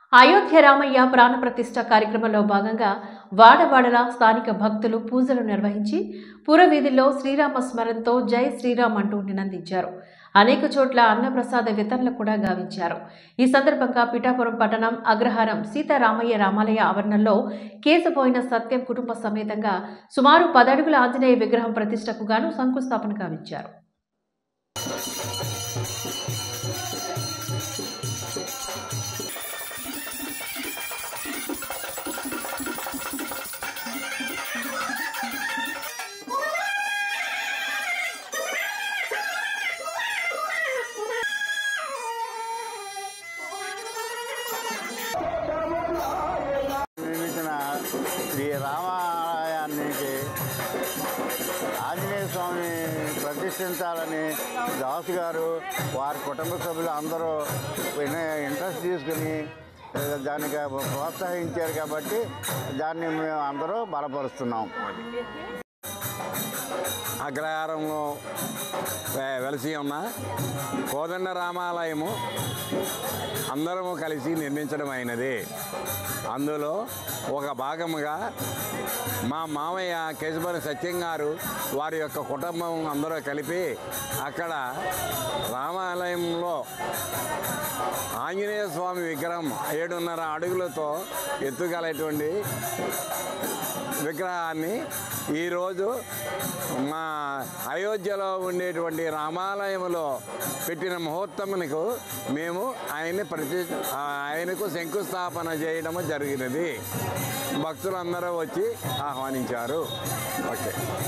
అయోధ్య రామయ్య ప్రాణప్రతిష్ఠ కార్యక్రమంలో భాగంగా వాడవాడల స్థానిక భక్తులు పూజలు నిర్వహించి పురవీధుల్లో శ్రీరామ స్మరణతో జై శ్రీరామ్ అంటూ నినందించారు అనేక చోట్ల అన్నప్రసాద వితరణలు కూడా గావించారు ఈ సందర్భంగా పిఠాపురం పట్టణం అగ్రహారం సీతారామయ్య రామాలయ ఆవరణలో కేశపోయిన సత్యం కుటుంబ సమేతంగా సుమారు పదడుగుల ఆంజనేయ విగ్రహం ప్రతిష్టకు గాను శంకుస్థాపన గావించారు నిర్మించిన శ్రీ రామాలయానికి ఆంజనేయ స్వామి ప్రతిష్ఠించాలని దాసు గారు వారి కుటుంబ సభ్యులు అందరూ ఇన్- ఇంట్రెస్ట్ తీసుకుని ఆ, దానికి ప్రోత్సహించారు కాబట్టి దాన్ని మేము అందరూ బలపరుస్తున్నాం అగ్రహారంలో వె- వెలసి ఉన్న కోదండ రామాలయము అందరము కలిసి నిర్మించడం అయినది అందులో ఒక భాగముగా మా మామయ్య కేశవరి సత్యం గారు వారి యొక్క కుటుంబం అందరూ కలిపి అక్కడ రామాలయంలో ఆంజనేయ స్వామి విగ్రహం ఏడున్నర అడుగులతో ఎత్తుగలటువంటి విగ్రహాన్ని ఈరోజు మా అయోధ్యలో ఉండేటువంటి రామాలయంలో పెట్టిన ముహూర్తమునకు మేము ఆయన్ని ప్రతి ఆయనకు శంకుస్థాపన చేయడము జరిగినది భక్తులందరూ వచ్చి ఆహ్వానించారు ఓకే